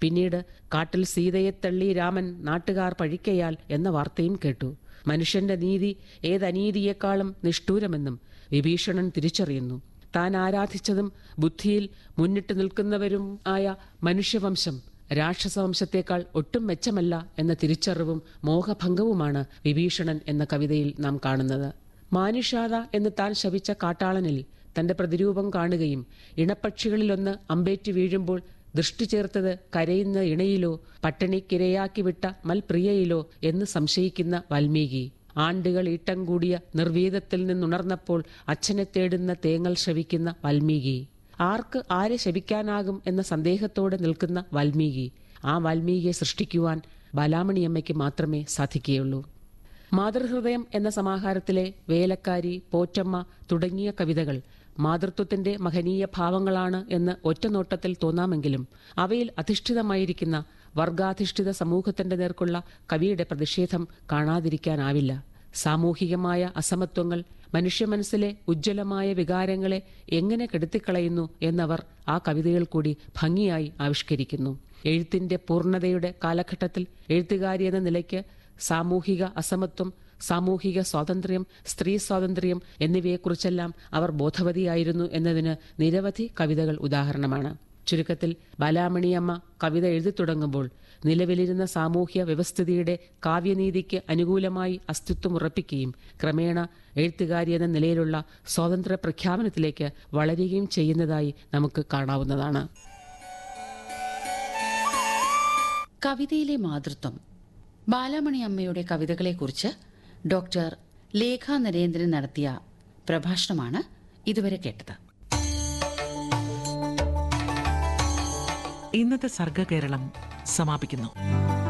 പിന്നീട് കാട്ടിൽ സീതയെ തള്ളി രാമൻ നാട്ടുകാർ പഴിക്കയാൽ എന്ന വാർത്തയും കേട്ടു മനുഷ്യന്റെ നീതി ഏതനീതിയേക്കാളും നിഷ്ഠൂരമെന്നും വിഭീഷണൻ തിരിച്ചറിയുന്നു താൻ ആരാധിച്ചതും ബുദ്ധിയിൽ മുന്നിട്ട് നിൽക്കുന്നവരും ആയ മനുഷ്യവംശം രാക്ഷസവംശത്തേക്കാൾ ഒട്ടും മെച്ചമല്ല എന്ന തിരിച്ചറിവും മോഹഭംഗവുമാണ് വിഭീഷണൻ എന്ന കവിതയിൽ നാം കാണുന്നത് മാനുഷാത എന്ന് താൻ ശപിച്ച കാട്ടാളനിൽ തന്റെ പ്രതിരൂപം കാണുകയും ഇണപ്പക്ഷികളിലൊന്ന് അമ്പേറ്റ് വീഴുമ്പോൾ ദൃഷ്ടി ചേർത്തത് കരയുന്ന ഇണയിലോ പട്ടിണിക്കിരയാക്കി വിട്ട മൽപ്രിയയിലോ എന്ന് സംശയിക്കുന്ന വാൽമീകി ആണ്ടുകൾ ഈട്ടം കൂടിയ നിർവീതത്തിൽ നിന്നുണർന്നപ്പോൾ അച്ഛനെ തേടുന്ന തേങ്ങൽ ശ്രവിക്കുന്ന വാൽമീകി ആർക്ക് ആരെ ശപിക്കാനാകും എന്ന സന്ദേഹത്തോടെ നിൽക്കുന്ന വാൽമീകി ആ വാൽമീകിയെ സൃഷ്ടിക്കുവാൻ ബാലാമണിയമ്മയ്ക്ക് മാത്രമേ സാധിക്കുകയുള്ളൂ മാതൃഹൃദയം എന്ന സമാഹാരത്തിലെ വേലക്കാരി പോറ്റമ്മ തുടങ്ങിയ കവിതകൾ മാതൃത്വത്തിന്റെ മഹനീയ ഭാവങ്ങളാണ് എന്ന് ഒറ്റനോട്ടത്തിൽ തോന്നാമെങ്കിലും അവയിൽ അധിഷ്ഠിതമായിരിക്കുന്ന വർഗാധിഷ്ഠിത സമൂഹത്തിന്റെ നേർക്കുള്ള കവിയുടെ പ്രതിഷേധം കാണാതിരിക്കാനാവില്ല സാമൂഹികമായ അസമത്വങ്ങൾ മനുഷ്യ മനസ്സിലെ ഉജ്ജ്വലമായ വികാരങ്ങളെ എങ്ങനെ കെടുത്തിക്കളയുന്നു എന്നവർ ആ കവിതയിൽ കൂടി ഭംഗിയായി ആവിഷ്കരിക്കുന്നു എഴുത്തിന്റെ പൂർണ്ണതയുടെ കാലഘട്ടത്തിൽ എഴുത്തുകാരി എന്ന നിലയ്ക്ക് സാമൂഹിക അസമത്വം സാമൂഹിക സ്വാതന്ത്ര്യം സ്ത്രീ സ്വാതന്ത്ര്യം എന്നിവയെക്കുറിച്ചെല്ലാം അവർ ബോധവതിയായിരുന്നു എന്നതിന് നിരവധി കവിതകൾ ഉദാഹരണമാണ് ചുരുക്കത്തിൽ ബാലാമണിയമ്മ കവിത എഴുതി തുടങ്ങുമ്പോൾ നിലവിലിരുന്ന സാമൂഹ്യ വ്യവസ്ഥിതിയുടെ കാവ്യനീതിക്ക് അനുകൂലമായി അസ്തിത്വം ഉറപ്പിക്കുകയും ക്രമേണ എഴുത്തുകാരി എന്ന നിലയിലുള്ള സ്വാതന്ത്ര്യ പ്രഖ്യാപനത്തിലേക്ക് വളരുകയും ചെയ്യുന്നതായി നമുക്ക് കാണാവുന്നതാണ് കവിതയിലെ മാതൃത്വം ബാലാമണി അമ്മയുടെ കവിതകളെക്കുറിച്ച് ഡോക്ടർ ലേഖ നരേന്ദ്രൻ നടത്തിയ പ്രഭാഷണമാണ് ഇതുവരെ കേട്ടത് ഇന്നത്തെ സർഗകേരളം സമാപിക്കുന്നു